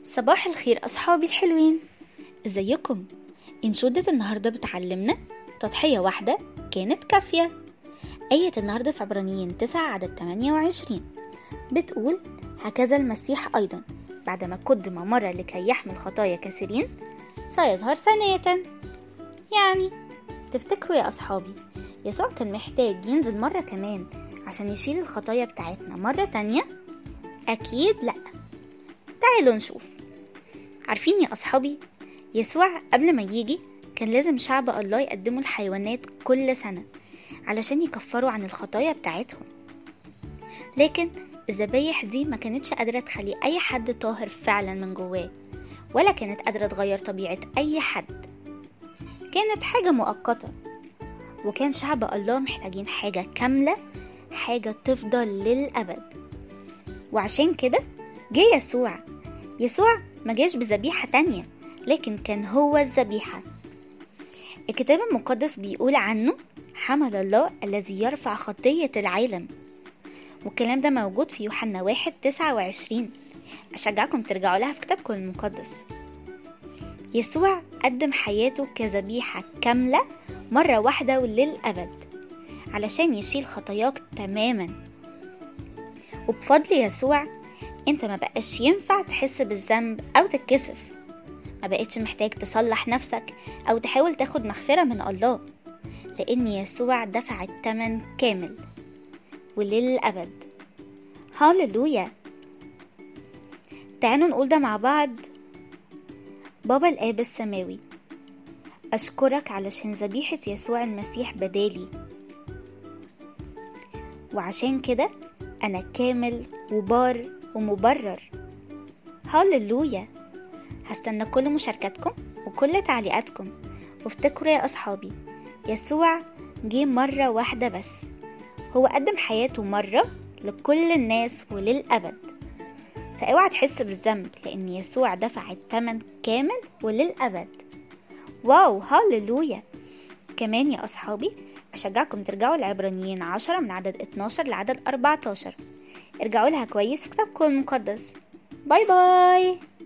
صباح الخير أصحابي الحلوين ازيكم انشودة النهاردة بتعلمنا تضحية واحدة كانت كافية آية النهاردة في عبرانيين 9 عدد 28 بتقول هكذا المسيح أيضا بعدما قدم مرة لكي يحمل خطايا كثيرين سيظهر ثانية يعني تفتكروا يا أصحابي يسوع كان محتاج ينزل مرة كمان عشان يشيل الخطايا بتاعتنا مرة تانية؟ أكيد لأ تعالوا نشوف عارفين يا أصحابي يسوع قبل ما يجي كان لازم شعب الله يقدموا الحيوانات كل سنة علشان يكفروا عن الخطايا بتاعتهم لكن الذبايح دي ما كانتش قادرة تخلي أي حد طاهر فعلا من جواه ولا كانت قادرة تغير طبيعة أي حد كانت حاجة مؤقتة وكان شعب الله محتاجين حاجة كاملة حاجة تفضل للأبد وعشان كده جه يسوع يسوع ما جاش بذبيحة تانية لكن كان هو الذبيحة الكتاب المقدس بيقول عنه حمل الله الذي يرفع خطية العالم والكلام ده موجود في يوحنا واحد تسعة وعشرين أشجعكم ترجعوا لها في كتابكم المقدس يسوع قدم حياته كذبيحة كاملة مرة واحدة وللأبد علشان يشيل خطاياك تماما وبفضل يسوع انت ما بقاش ينفع تحس بالذنب او تتكسف ما بقتش محتاج تصلح نفسك او تحاول تاخد مغفرة من الله لان يسوع دفع التمن كامل وللأبد هاللويا تعالوا نقول ده مع بعض بابا الآب السماوي أشكرك علشان ذبيحة يسوع المسيح بدالي وعشان كده أنا كامل وبار ومبرر هاللويا هستنى كل مشاركاتكم وكل تعليقاتكم وافتكروا يا أصحابي يسوع جه مرة واحدة بس هو قدم حياته مرة لكل الناس وللأبد فاوعى تحس بالذنب لأن يسوع دفع الثمن كامل وللأبد واو هاللويا كمان يا أصحابي أشجعكم ترجعوا لعبرانيين عشرة من عدد 12 لعدد 14 ارجعوا لها كويس في كتابكم المقدس باي باي